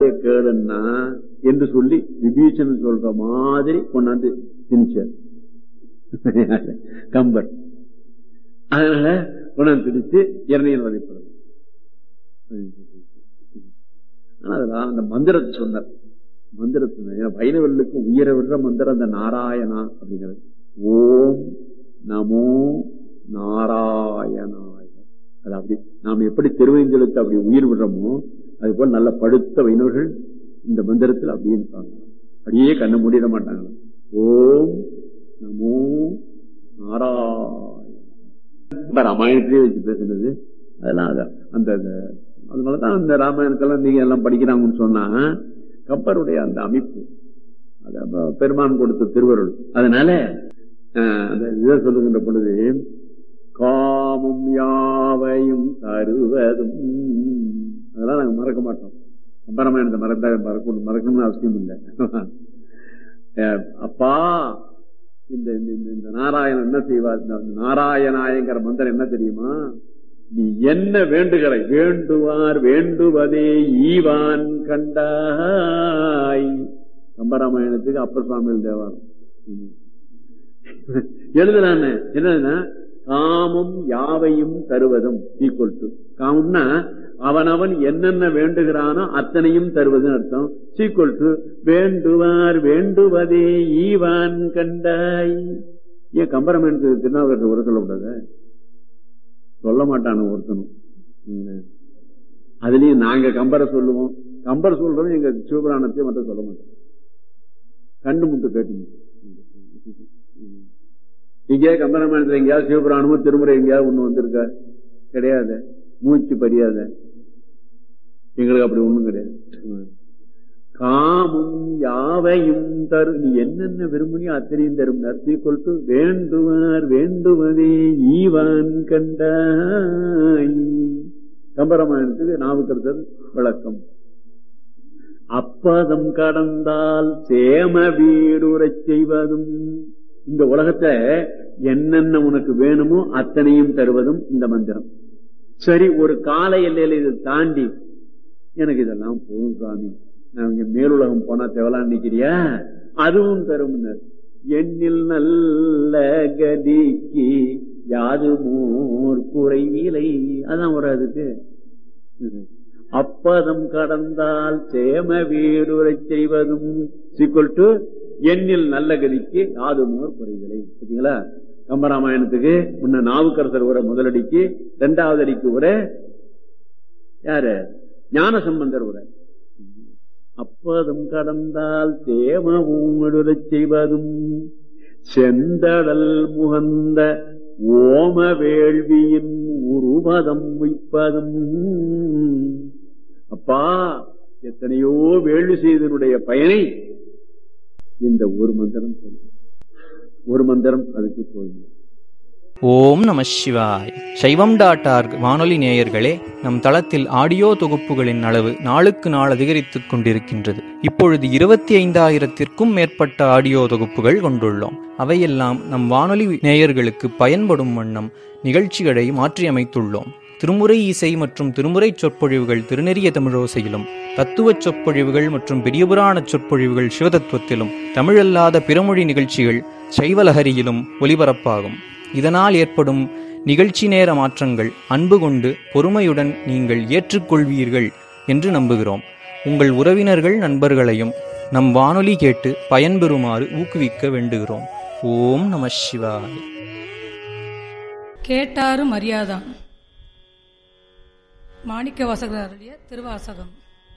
சொல்றதே கேளுன்னா என்று சொல்லி விபீஷணன் சொல்ற மாதிரி கொண்டாந்து திணிச்சார் கம்பர் அதனால கொண்டாந்து திணிச்சு இரணியல் வதைப்படுறது ஆனா அதெல்லாம் அந்த மந்திரத்தை சொன்னார் மந்திரத்தை வைணவர்களுக்கு உயிரை விடுற மந்திரம் அந்த நாராயணா அப்படிங்கிறது ஓம் நமோ நாராயணாய அதாவது நாம் எப்படி திருவைந்தெழுத்து அப்படி உயிர் விடுறோமோ அது போல நல்ல படுத்த வைணவர்கள் இந்த மந்திரத்தில் அப்படியே இருப்பாங்க அப்படியே கண்ணை மூடிட மாட்டாங்க ஓம் நமோ நாராயண ராமாயணத்திலே வச்சு பேசுனது அதெல்லாம் அத- அந்த அந்த- அதனாலதான் அந்த ராமாயணத்தெல்லாம் நீங்க எல்லாம் படிக்கிறாங்கன்னு சொன்னா கப்பருடைய அந்த அமைப்பு அது அப்ப பெருமான் கொடுத்த திருவருள் அதனால அஹ், அந்த இதை சொல்லுகின்ற பொழுது காமம் யாவையும் தருவதும் அதெல்லாம் நாங்க மறக்க மாட்டோம் கம்பராமாயணத்தை மறந்தா மறக்கணும் மறக்கணும்னு அவசியம் இல்லை அஹ், அப்பா இந்த இந்த- இந்த- இந்த நாராயணன் என்ன செய்வார் இந்த நாராயணாயங்கிற மந்திரம் என்ன தெரியுமா நீ என்ன வேண்டுகிறாய் வேண்டுவார் வேண்டுவதே ஈவான் கண்டாய் கம்பராமாயணத்துக்கு அப்பர் சுவாமிகள் தேவாரம் ம். எழுதுறான்னு என்னன்னா காமம் யாவையும் தருவதும் ஈக்குவல் டு காமம்னா அவனவன் என்னென்ன வேண்டுகிறானோ அத்தனையும் தருவதுன்னு அர்த்தம் சீக்குவல் டு வேண்டுவார் வேண்டுவதே ஈவான் கண்டாய் ஏன் கம்பராமாயணத்துக்கு திருநாவுக்கரசர் உரை சொல்லக்கூடாது சொல்ல மாட்டானு ஒருத்தனும் ம். அதுலயும் நாங்க கம்பரை சொல்லுவோம் கம்பர் சொல்றதும் எங்க சிவபுராணத்தையும் மட்டும் சொல்ல மாட்டோம் கண்டு முட்டு கேட்டு இங்கே கம்பராமாயணத்துல எங்கேயாவது சிவபுராணமும் திருமுறை எங்கேயாவது ஒண்ணு வந்திருக்கா கிடையாது மூச்சு பறியாத எங்களுக்கு அப்படி ஒண்ணும் கிடையாது ம். காமும் யாவையும் தரு நீ என்னென்ன விரும்புனியோ அத்தனையும் தரும் நர்த்தி கொண்டு வேண்டுவார் வேண்டுவதே ஈவான் கண்டாய் கம்பராமாயணத்துக்கு நாவுக்கரசர் விளக்கம் அப்பதம் கடந்தால் சேம வீடுறச் செய்வதும் இந்த உலகத்தை என்னென்ன உனக்கு வேணுமோ அத்தனையும் தருவதும் இந்த மந்திரம் சரி ஒரு கால எல்லையில இதை தாண்டி எனக்கு இதெல்லாம் போதும் சாமி நான் இங்க மேலுலகம் போனா தேவலான்னு நிக்கிறியா அதுவும் தரும் எண்ணில் நல்ல கதிக்கு யாது மோர் குறைவிலை அதான் ஒரு அதுக்கு அப்பதம் கடந்தால் சேம வீடுரைச் செய்வதும் சிக்கல் டு எண்ணில் நல்ல கதிக்கு யாது மோர் குறைவிலை சரிங்களா கம்பராமாயணத்துக்கு முன்ன நாவுக்கரசர் உரை முதலடிக்கு இரண்டாவது அடிக்கு உரை யாரு ஞான சம்பந்தர் உரை அப்பதும் கடந்தால் தேமவும் விடுதச் செய்வதும் செந்தடல் முகந்த ஓம வேள்வியின் உருவதம் வைப்பதும் அப்பா எத்தனையோ வேள்வி செய்தனுடைய பயனை இந்த ஒரு மந்திரம் சொல்லும் ஒரு மந்திரம் அதுக்கு போதும் ஓம் நம சிவாய் சைவம் டாட் ஆர்க் வானொலி நேயர்களே நம் தளத்தில் ஆடியோ தொகுப்புகளின் அளவு நாளுக்கு நாள் அதிகரித்துக் கொண்டிருக்கின்றது இப்பொழுது இருபத்தி ஐந்தாயிரத்திற்கும் மேற்பட்ட ஆடியோ தொகுப்புகள் கொண்டுள்ளோம் அவையெல்லாம் நம் வானொலி நேயர்களுக்கு பயன்படும் வண்ணம் நிகழ்ச்சிகளை மாற்றியமைத்துள்ளோம் திருமுறை இசை மற்றும் திருமுறை சொற்பொழிவுகள் திருநெறிய தமிழோசையிலும் தத்துவ சொற்பொழிவுகள் மற்றும் பெரியபுராண சொற்பொழிவுகள் சிவதத்துவத்திலும் தமிழல்லாத பிறமொழி நிகழ்ச்சிகள் சைவலஹரியிலும் ஒலிபரப்பாகும் இதனால் ஏற்படும் நிகழ்ச்சி நேர மாற்றங்கள் அன்பு கொண்டு பொறுமையுடன் நீங்கள் ஏற்றுக்கொள்வீர்கள் என்று நம்புகிறோம் உங்கள் உறவினர்கள் நண்பர்களையும் நம் வானொலி கேட்டு பயன்பெறுமாறு ஊக்குவிக்க வேண்டுகிறோம் ஓம் நம சிவாய் கேட்டாரும் அறியாதான் மாணிக்க வாசகருடைய திருவாசகம்